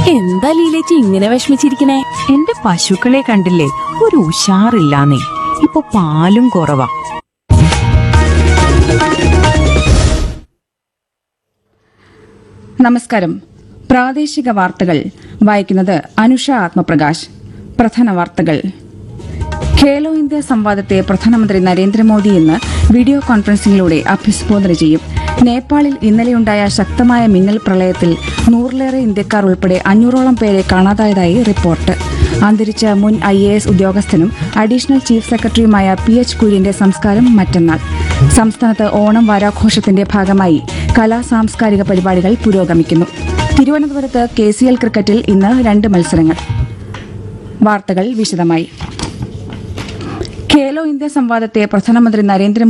എന്താ ലീലേച്ചി ഇങ്ങനെ വിഷമിച്ചിരിക്കണേ എന്റെ പശുക്കളെ കണ്ടില്ലേ ഒരു ഉഷാറില്ലാന്നേ ഇപ്പൊ പാലും കുറവാ നമസ്കാരം പ്രാദേശിക വാർത്തകൾ വായിക്കുന്നത് അനുഷ ആത്മപ്രകാശ് പ്രധാന വാർത്തകൾ ഖേലോ ഇന്ത്യ സംവാദത്തെ പ്രധാനമന്ത്രി നരേന്ദ്രമോദി ഇന്ന് വീഡിയോ കോൺഫറൻസിംഗിലൂടെ അഭിസംബോധന ചെയ്യും നേപ്പാളിൽ ഇന്നലെയുണ്ടായ ശക്തമായ മിന്നൽ പ്രളയത്തിൽ നൂറിലേറെ ഇന്ത്യക്കാർ ഉൾപ്പെടെ അഞ്ഞൂറോളം പേരെ കാണാതായതായി റിപ്പോർട്ട് അന്തരിച്ച മുൻ ഐ എ എസ് ഉദ്യോഗസ്ഥനും അഡീഷണൽ ചീഫ് സെക്രട്ടറിയുമായ പി എച്ച് കുര്യന്റെ സംസ്കാരം മറ്റന്നാൾ സംസ്ഥാനത്ത് ഓണം വാരാഘോഷത്തിന്റെ ഭാഗമായി കലാ സാംസ്കാരിക പരിപാടികൾ പുരോഗമിക്കുന്നു തിരുവനന്തപുരത്ത് കെ സി എൽ ക്രിക്കറ്റിൽ ഇന്ന് രണ്ട് മത്സരങ്ങൾ വാർത്തകൾ വിശദമായി ഖേലോ ഇന്ത്യ സംവാദത്തെ പ്രധാനമന്ത്രി നരേന്ദ്രമോദി